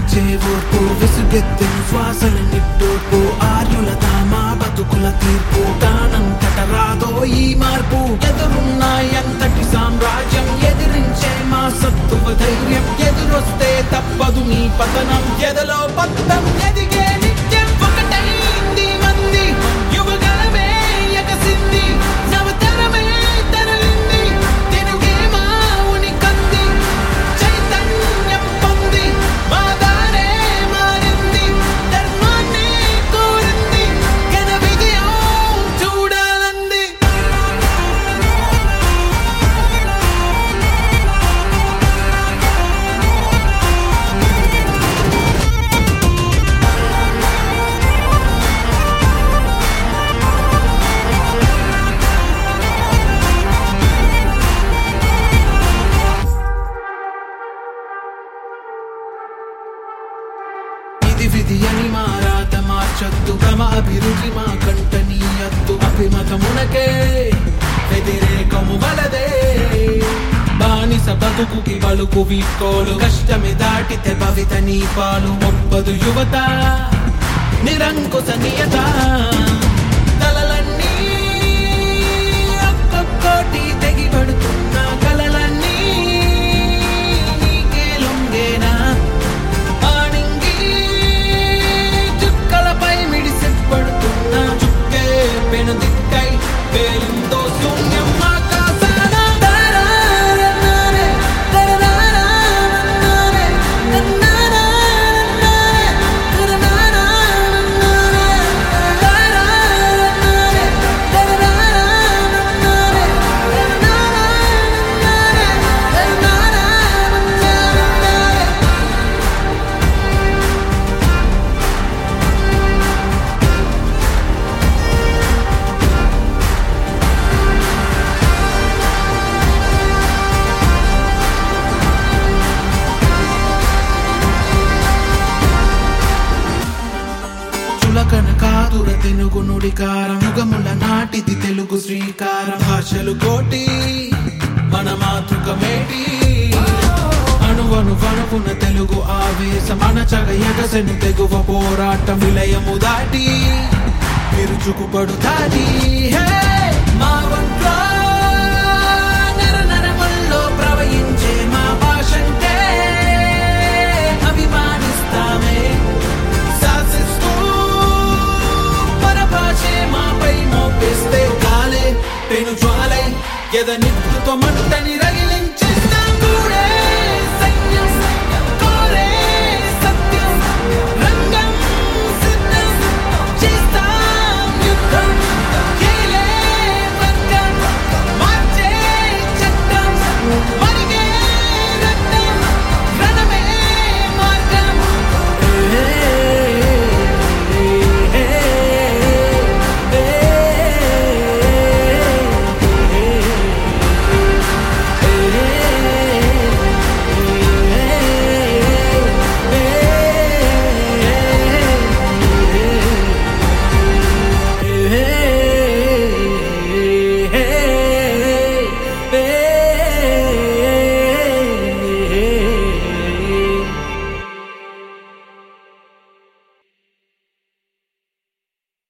విసిగించే ఓర్పు విసుగెత్తెను శ్వాసల నిట్టూర్పు ఆర్యుల మా బతుకుల తీర్పు దానంతట రాదో ఈ మార్పు ఎదురున్నా ఎంతటి సామ్రాజ్యం ఎదిరించే మా సత్తువ ధైర్యం ఎదురొస్తే తప్పదు నీ పతనం ఎదలో పత్తం ఎదిగే నిత్యం ఒకటైంది మంది యువగలమే ఎగసింది నవతరమే తరలింది తిరుగే మా ఉనికంది చైతన్యం పొంది మా దారే మారింది ధర్మాన్ని కోరింది ఘన విజయం చూడాలంది ఇది విధి అని మారాత మార్చొద్దు తమ అభిరుచి మా కంటనీయద్దు అభిమతమునకే వ్యతిరేకము వలదే బానిస బతుకుకి బలుకు వీకోలు కష్టమి దాటితే భవిత నీ పాలు ఒప్పదు యువత నిరంకుశ నియత తలలన్నీ ఒక్కొక్కోటి తెగిపడుతున్న కలలన్నీ నీకే లొంగేనా ఆనింగి చుక్కలపై మిడిసిపడుతున్న చుక్కే పెను దిక్కై పేలిందో శూన్యం ఆకాశాన తరరారన్నారే, తరరారన్నారే, నన్నారారన్నారే, తరరారన్నారే, తరరారన్నారే, తరరారన్నారే, తరరారన్నారే, తరరారన్నారే. చులకన కాదుర తెలుగు నుడికారం యుగముల నాటిది తెలుగు శ్రీకారం భాషలు కోటి మన మాతృకమేటి అణువను వణుకున్న తెలుగు ఆవేశం అనచగ ఎగసెను తెగువ పోరాటం విలయము దాటి విరుచుకుపడు దాటి హే! మా ఒంట్లో నర నరముల్లో ప్రవహించే మా భాషంటే అభిమానిస్తామే శాసిస్తూ పరభాషే మాపై మోపిస్తే కాలే పెను జ్వాలై ఎద నిప్పుతో మంటని